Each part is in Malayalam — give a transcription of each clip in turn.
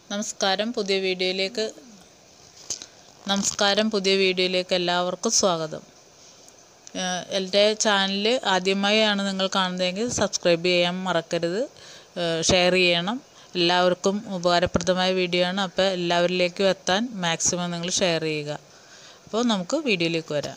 നമസ്കാരം പുതിയ വീഡിയോയിലേക്ക് നമസ്കാരം പുതിയ വീഡിയോയിലേക്ക് എല്ലാവർക്കും സ്വാഗതം ഏഹ് എൻ്റെ ചാനൽ ആദ്യമായാണ് നിങ്ങൾ കാണുന്നതെങ്കിൽ സബ്സ്ക്രൈബ് ചെയ്യാൻ മറക്കരുത് ഏഹ് ഷെയർ ചെയ്യണം എല്ലാവർക്കും ഉപകാരപ്രദമായ വീഡിയോ ആണ് അപ്പോൾ എല്ലാവരിലേക്കും എത്താൻ മാക്സിമം നിങ്ങൾ ഷെയർ ചെയ്യുക അപ്പോൾ നമുക്ക് വീഡിയോയിലേക്ക് വരാം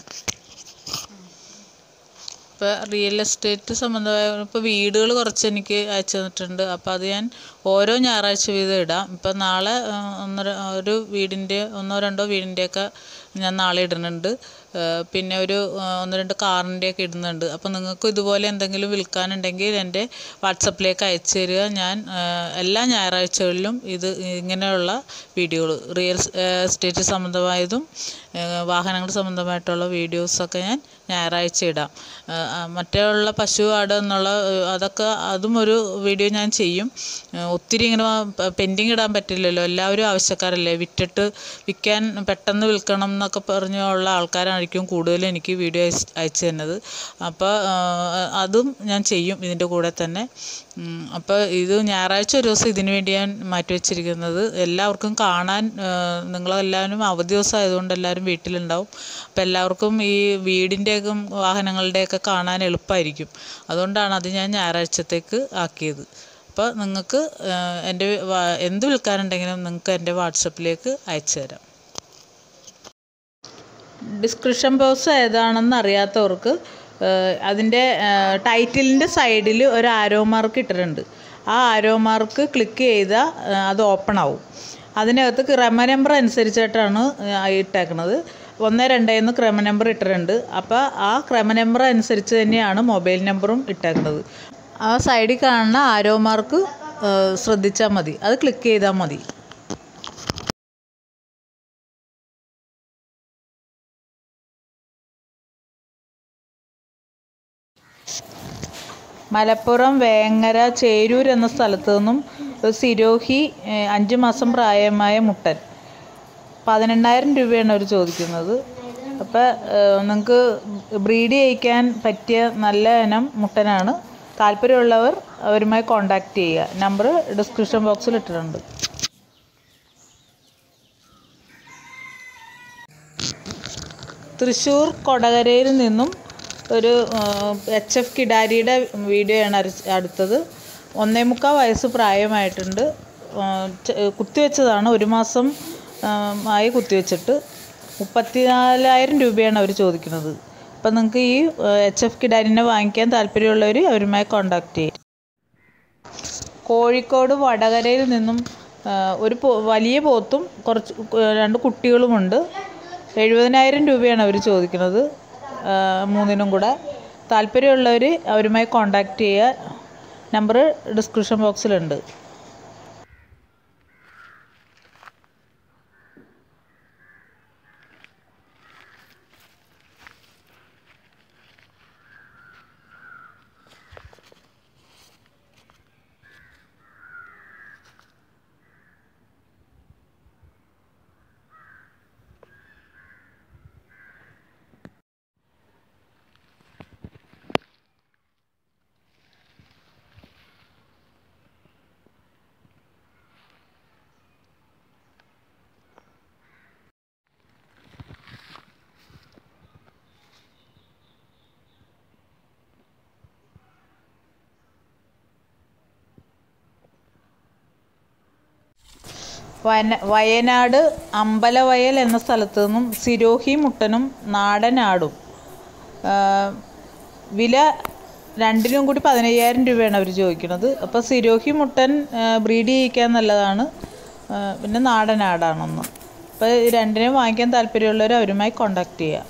ഇപ്പോൾ റിയൽ എസ്റ്റേറ്റ് സംബന്ധമായ ഇപ്പോൾ വീടുകൾ കുറച്ച് എനിക്ക് അയച്ചു തന്നിട്ടുണ്ട് അപ്പോൾ അത് ഞാൻ ഓരോ ഞായറാഴ്ച വീതം ഇടാം ഇപ്പം നാളെ ആ, ഒന്നര ഒരു വീടിൻ്റെ ഒന്നോ രണ്ടോ വീടിൻ്റെയൊക്കെ ഞാൻ നാളെ ഇടുന്നുണ്ട് ആ, പിന്നെ ഒരു ആ, ഒന്ന് രണ്ട് കാറിൻ്റെയൊക്കെ ഇടുന്നുണ്ട് അപ്പോൾ നിങ്ങൾക്ക് ഇതുപോലെ എന്തെങ്കിലും വിൽക്കാനുണ്ടെങ്കിൽ എൻ്റെ വാട്സപ്പിലേക്ക് അയച്ചു തരിക ഞാൻ ആ, എല്ലാ ഞായറാഴ്ചകളിലും ഇത് ഇങ്ങനെയുള്ള വീഡിയോകൾ റിയൽ എസ്റ്റേറ്റ് സംബന്ധമായതും ആ, വാഹനങ്ങൾ സംബന്ധമായിട്ടുള്ള വീഡിയോസൊക്കെ ഞാൻ ഞായറാഴ്ച ഇടാം ആ, ആ, മറ്റുള്ള പശു ആട് എന്നുള്ള ആ, അതൊക്കെ അതും ഒരു വീഡിയോ ഞാൻ ചെയ്യും ആ, ഒത്തിരി ഇങ്ങനെ പെൻഡിങ് ഇടാൻ പറ്റില്ലല്ലോ എല്ലാവരും ആവശ്യക്കാരല്ലേ വിറ്റിട്ട് വിൽക്കാൻ പെട്ടെന്ന് വിൽക്കണം എന്നൊക്കെ പറഞ്ഞുള്ള ആൾക്കാരായിരിക്കും കൂടുതലും എനിക്ക് വീഡിയോ അയച്ച് അയച്ചു തരുന്നത് അപ്പോൾ അതും ഞാൻ ചെയ്യും ഇതിൻ്റെ കൂടെ തന്നെ ഉം, അപ്പോൾ ഇത് ഞായറാഴ്ച ഒരു ദിവസം ഇതിനു വേണ്ടി ഞാൻ മാറ്റി വെച്ചിരിക്കുന്നത് എല്ലാവർക്കും കാണാൻ ആ, നിങ്ങളെല്ലാവരും അവധി ദിവസം ആയതുകൊണ്ട് എല്ലാവരും വീട്ടിലുണ്ടാവും അപ്പോൾ എല്ലാവർക്കും ഈ വീടിൻ്റെയൊക്കെ വാഹനങ്ങളുടെയൊക്കെ കാണാൻ എളുപ്പമായിരിക്കും അതുകൊണ്ടാണ് അത് ഞാൻ ഞായറാഴ്ചത്തേക്ക് ആക്കിയത് അപ്പോൾ നിങ്ങൾക്ക് ആ, എൻ്റെ വാ- എന്ത് വിൽക്കാനുണ്ടെങ്കിലും നിങ്ങൾക്ക് എൻ്റെ വാട്സപ്പിലേക്ക് അയച്ചു തരാം ഡിസ്ക്രിപ്ഷൻ ബോക്സ് ഏതാണെന്ന് അറിയാത്തവർക്ക് അതിൻ്റെ ടൈറ്റിലിൻ്റെ സൈഡിൽ ഒരു ആരോ മാർക്ക് ഇട്ടിട്ടുണ്ട് ആ ആരോ മാർക്ക് ക്ലിക്ക് ചെയ്താൽ അത് ഓപ്പൺ ആവും അതിനകത്ത് ക്രമ നമ്പർ അനുസരിച്ചിട്ടാണ് ആ ഇട്ടേക്കുന്നത് ഒന്ന് രണ്ട് എന്ന് ക്രമ നമ്പർ ഇട്ടിട്ടുണ്ട് അപ്പോൾ ആ ക്രമ നമ്പർ അനുസരിച്ച് തന്നെയാണ് മൊബൈൽ നമ്പറും ഇട്ടേക്കുന്നത് ആ സൈഡിൽ കാണുന്ന ആരോ മാർക്ക് ശ്രദ്ധിച്ചാൽ മതി അത് ക്ലിക്ക് ചെയ്താൽ മതി മലപ്പുറം വേങ്ങര ചേരൂർ എന്ന സ്ഥലത്തു നിന്നും ഒരു സിരോഹി ഏഹ്, അഞ്ച് മാസം പ്രായമായ മുട്ടൻ പതിനെണ്ണായിരം രൂപയാണ് അവർ ചോദിക്കുന്നത് അപ്പോൾ നിങ്ങൾക്ക് ബ്രീഡ് ചെയ്യിക്കാൻ പറ്റിയ നല്ല ഇനം മുട്ടനാണ് താല്പര്യമുള്ളവർ അവരുമായി കോൺടാക്റ്റ് ചെയ്യുക നമ്പർ ഡിസ്ക്രിപ്ഷൻ ബോക്സിൽ ഇട്ടിട്ടുണ്ട് തൃശ്ശൂർ കൊടകരയിൽ നിന്നും ഒരു എച്ച് എഫ് കിടാരിയുടെ വീഡിയോയാണ് അര- അടുത്തത് ഒന്നേ മുക്കാൽ വയസ്സ് പ്രായമായിട്ടുണ്ട് ആ, ചെ- കുത്തിവെച്ചതാണ് ഒരു മാസം ആ, ആയി കുത്തിവെച്ചിട്ട് മുപ്പത്തിനാലായിരം രൂപയാണ് അവർ ചോദിക്കുന്നത് അപ്പം നിങ്ങൾക്ക് ഈ എച്ച് എഫ് കിടാരിനെ വാങ്ങിക്കാൻ താല്പര്യമുള്ളവർ അവരുമായി കോൺടാക്റ്റ് ചെയ്യും കോഴിക്കോട് വടകരയിൽ നിന്നും ആ, ഒരു പോ വലിയ പോത്തും കുറച്ച് കു- രണ്ട് കുട്ടികളുമുണ്ട് എഴുപതിനായിരം രൂപയാണ് അവർ ചോദിക്കുന്നത് ആ, മൂന്നിനും കൂടെ താല്പര്യമുള്ളവർ അവരുമായി കോൺടാക്റ്റ് ചെയ്യുക നമ്പർ ഡിസ്ക്രിപ്ഷൻ ബോക്സിലുണ്ട് വന വയനാട് അമ്പലവയൽ എന്ന സ്ഥലത്തു നിന്നും സിരോഹി മുട്ടനും നാടൻ ആടും ആ, വില രണ്ടിനും കൂടി പതിനയ്യായിരം രൂപയാണ് അവർ ചോദിക്കുന്നത് അപ്പോൾ സിരോഹി മുട്ടൻ ബ്രീഡ് ചെയ്യിക്കാൻ നല്ലതാണ് ആ, പിന്നെ നാടൻ ആടാണൊന്ന് അപ്പോൾ ഈ രണ്ടിനെയും വാങ്ങിക്കാൻ താല്പര്യമുള്ളവർ അവരുമായി കോണ്ടാക്ട് ചെയ്യുക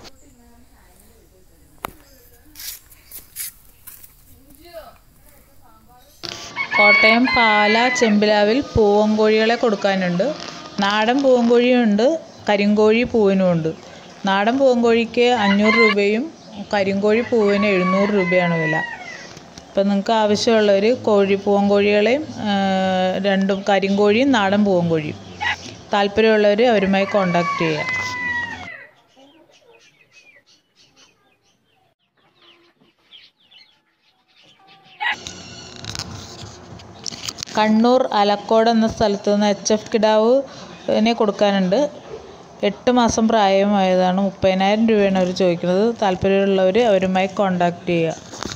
കോട്ടയം പാല ചെമ്പിലാവിൽ പൂവൻകോഴികളെ കൊടുക്കാനുണ്ട് നാടൻ പൂവൻകോഴിയുണ്ട് കരിങ്കോഴി പൂവിനുമുണ്ട് നാടൻ പൂവൻകോഴിക്ക് അഞ്ഞൂറ് രൂപയും കരിങ്കോഴി പൂവിന് എഴുന്നൂറ് രൂപയാണ് വില അപ്പം നിങ്ങൾക്ക് ആവശ്യമുള്ളവർ കോഴി പൂവൻകോഴികളെയും ആ, രണ്ടും കരിങ്കോഴിയും നാടൻ പൂവൻകോഴിയും താല്പര്യമുള്ളവർ അവരുമായി കോണ്ടാക്ട് ചെയ്യുക കണ്ണൂർ അലക്കോട് എന്ന സ്ഥലത്ത് നിന്ന് എച്ച് എഫ് കിടാവിനെ കൊടുക്കാനുണ്ട് എട്ട് മാസം പ്രായമായതാണ് മുപ്പതിനായിരം രൂപയാണ് അവർ ചോദിക്കുന്നത് താല്പര്യമുള്ളവർ അവരുമായി കോണ്ടാക്ട് ചെയ്യുക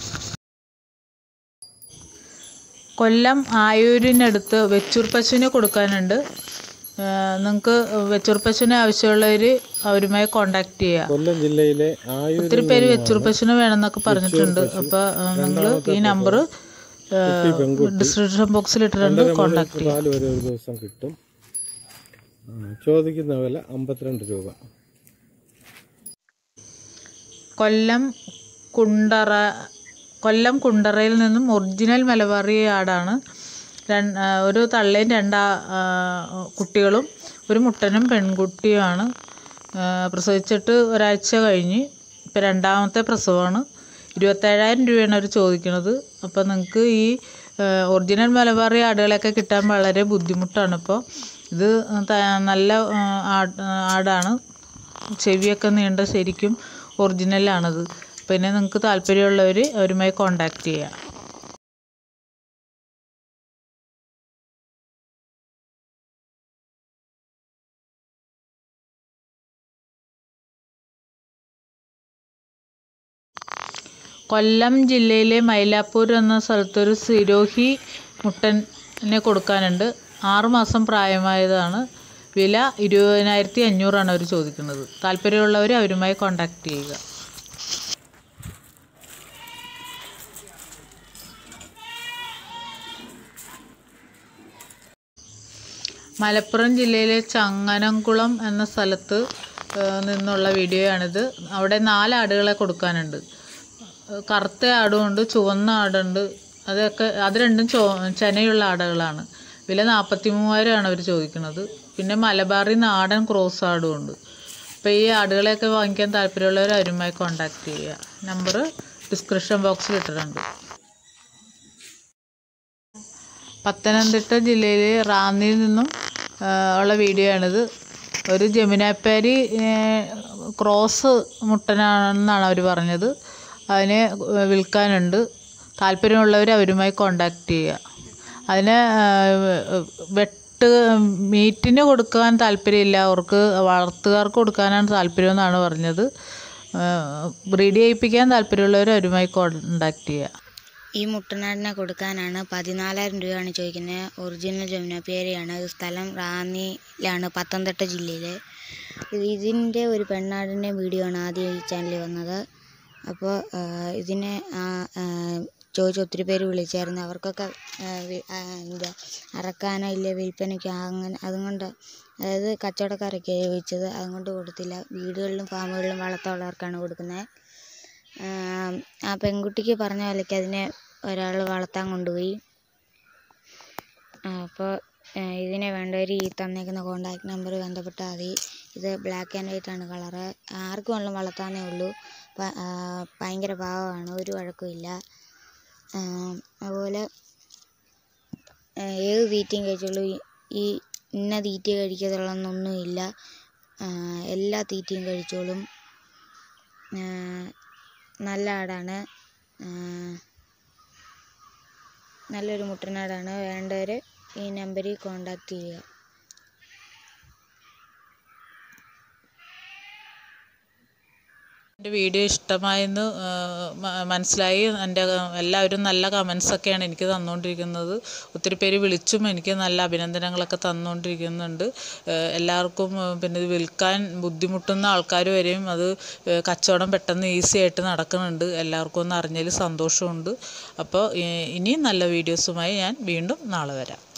കൊല്ലം ആയൂരിനടുത്ത് വെച്ചൂർ പശുവിനെ കൊടുക്കാനുണ്ട് നിങ്ങൾക്ക് വെച്ചൂർ പശുവിനെ ആവശ്യമുള്ളവർ അവരുമായി കോണ്ടാക്ട് ചെയ്യുക കൊല്ലം ജില്ലയിലെ ആയൂർ ഒത്തിരി പേര് വെച്ചൂർ പശുവിനെ വേണമെന്നൊക്കെ പറഞ്ഞിട്ടുണ്ട് അപ്പോൾ നിങ്ങൾ ഈ നമ്പർ ഡിസ്ക്രിപ്ഷൻ ബോക്സിൽ ഇട്ടിട്ടുണ്ട് കോണ്ടാക്ട് ചെയ്യുക പാല് വരെ ഒരു ദിവസം കിട്ടും ആ, ചോദിക്കുന്ന വില അമ്പത്തിരണ്ട് രൂപ കൊല്ലം കുണ്ടറ കൊല്ലം കുണ്ടറയിൽ നിന്നും ഒറിജിനൽ മലബാറി ആടാണ് രൺ- ആ, ഒരു തള്ളയും രണ്ട് ആ- ആ, കുട്ടികളും ഒരു മുട്ടനും പെൺകുട്ടിയുമാണ് ആ, പ്രസവിച്ചിട്ട് ഒരാഴ്ച കഴിഞ്ഞ് ഇപ്പം രണ്ടാമത്തെ പ്രസവമാണ് ഇരുപത്തേഴായിരം രൂപയാണ് അവർ ചോദിക്കുന്നത് അപ്പോൾ നിങ്ങൾക്ക് ഈ ആ, ഒറിജിനൽ മലബാറി ആടുകളെയൊക്കെ കിട്ടാൻ വളരെ ബുദ്ധിമുട്ടാണ് ഇപ്പോൾ ഇത് ത- നല്ല ആ, ആട് ആടാണ് ചെവിയൊക്കെ നീണ്ട ശരിക്കും ഒറിജിനലാണത് പിന്നെ നിങ്ങൾക്ക് താല്പര്യമുള്ളവർ അവരുമായി കോണ്ടാക്ട് ചെയ്യാം കൊല്ലം ജില്ലയിലെ മൈലാപ്പൂർ എന്ന സ്ഥലത്തൊരു സിരോഹി മുട്ടനെ കൊടുക്കാനുണ്ട് ആറ് മാസം പ്രായമായതാണ് വില ഇരുപതിനായിരത്തി അഞ്ഞൂറാണ് അവർ ചോദിക്കുന്നത് താല്പര്യമുള്ളവർ അവരുമായി കോണ്ടാക്ട് ചെയ്യുക മലപ്പുറം ജില്ലയിലെ ചങ്ങനംകുളം എന്ന സ്ഥലത്ത് ആ, നിന്നുള്ള വീഡിയോയാണിത് അവിടെ നാല് ആടുകളെ കൊടുക്കാനുണ്ട് കറുത്ത ആടുമുണ്ട് ചുവന്ന ആടുണ്ട് അതൊക്കെ അത് രണ്ടും ചോ ചെനയുള്ള ആടുകളാണ് വില നാൽപ്പത്തി മൂവായിരമാണ് അവർ ചോദിക്കുന്നത് പിന്നെ മലബാറി നാടൻ ക്രോസ് ആടും ഉണ്ട് അപ്പോൾ ഈ ആടുകളെയൊക്കെ വാങ്ങിക്കാൻ താല്പര്യമുള്ളവർ അവരുമായി കോണ്ടാക്ട് ചെയ്യുക നമ്പർ ഡിസ്ക്രിപ്ഷൻ ബോക്സിൽ ഇട്ടിട്ടുണ്ട് പത്തനംതിട്ട ജില്ലയിലെ റാന്നിയിൽ നിന്നും ആ, ഉള്ള വീഡിയോ ആണിത് ഒരു ജമുനാപ്പാരി ക്രോസ് മുട്ടനാണെന്നാണ് അവർ പറഞ്ഞത് അതിനെ വിൽക്കാനുണ്ട് താല്പര്യമുള്ളവർ അവരുമായി കോണ്ടാക്ട് ചെയ്യുക അതിന് ആ, വെട്ട് മീറ്റിന് കൊടുക്കാൻ താല്പര്യമില്ല അവർക്ക് വളർത്തുകാർക്ക് കൊടുക്കാനാണ് താല്പര്യമെന്നാണ് പറഞ്ഞത് ബ്രീഡ് ചെയ്യിപ്പിക്കാൻ താല്പര്യമുള്ളവർ അവരുമായി കോണ്ടാക്ട് ചെയ്യുക ഈ മുട്ടനാടിനെ കൊടുക്കാനാണ് പതിനാലായിരം രൂപയാണ് ചോദിക്കുന്നത് ഒറിജിനൽ ജമുനാപ്പിയേരിയാണ് ഇത് സ്ഥലം റാന്നിയിലാണ് പത്തനംതിട്ട ജില്ലയിൽ ഇതിൻ്റെ ഒരു പെണ്ണാടിൻ്റെ വീഡിയോ ആണ് ആദ്യം ഈ ചാനലിൽ വന്നത് അപ്പോൾ ഇതിനെ ആ, ആ, ചോദിച്ച് ഒത്തിരി പേര് വിളിച്ചായിരുന്നു അവർക്കൊക്കെ ആ, വി- ആ, എന്താ അറക്കാനോ ഇല്ല വിൽപ്പനയ്ക്കോ അങ്ങനെ അതുകൊണ്ട് അതായത് കച്ചവടക്കാരൊക്കെ ചോദിച്ചത് അതുകൊണ്ട് കൊടുത്തില്ല വീടുകളിലും ഫാമുകളിലും വളർത്താനുള്ളവർക്കാണ് കൊടുക്കുന്നത് ആം, ആ പെൺകുട്ടിക്ക് പറഞ്ഞ വിലയ്ക്ക് അതിനെ ഒരാൾ വളർത്താൻ കൊണ്ടുപോയി അപ്പോൾ ഇതിനെ വേണ്ടവർ ഈ തന്നേക്കുന്ന കോണ്ടാക്ട് നമ്പർ ബന്ധപ്പെട്ടാൽ മതി ഇത് ബ്ലാക്ക് ആൻഡ് വൈറ്റ് ആണ് കളറ് ആർക്കും വേണമെങ്കിലും വളർത്താനേ ഉള്ളൂ പ- ആ, ഭയങ്കര പാവമാണ് ഒരു വഴക്കുമില്ല ആം, അതുപോലെ ആ, ഏത് തീറ്റയും കഴിച്ചോളൂ ഈ- ഈ ഇന്ന തീറ്റ കഴിക്കത്തുള്ളതൊന്നുമില്ല എല്ലാ തീറ്റയും കഴിച്ചോളും ആ, നല്ല ആടാണ് ആ, നല്ലൊരു മുട്ടനാടാണ് വേണ്ടവർ ഈ നമ്പറിൽ കോണ്ടാക്ട് ചെയ്യുക എൻ്റെ വീഡിയോ ഇഷ്ടമായെന്ന് ആ, മ- മനസ്സിലായി എൻ്റെ എല്ലാവരും നല്ല കമൻസൊക്കെയാണ് എനിക്ക് തന്നുകൊണ്ടിരിക്കുന്നത് ഒത്തിരി പേര് വിളിച്ചും എനിക്ക് നല്ല അഭിനന്ദനങ്ങളൊക്കെ തന്നുകൊണ്ടിരിക്കുന്നുണ്ട് ആ, എല്ലാവർക്കും ആ, പിന്നെ ഇത് വിൽക്കാൻ ബുദ്ധിമുട്ടുന്ന ആൾക്കാർ വരെയും അത് ആ, കച്ചവടം പെട്ടെന്ന് ഈസി ആയിട്ട് നടക്കുന്നുണ്ട് എല്ലാവർക്കും ഒന്ന് അറിഞ്ഞതിൽ സന്തോഷമുണ്ട് അപ്പോൾ ഇനിയും നല്ല വീഡിയോസുമായി ഞാൻ വീണ്ടും നാളെ വരാം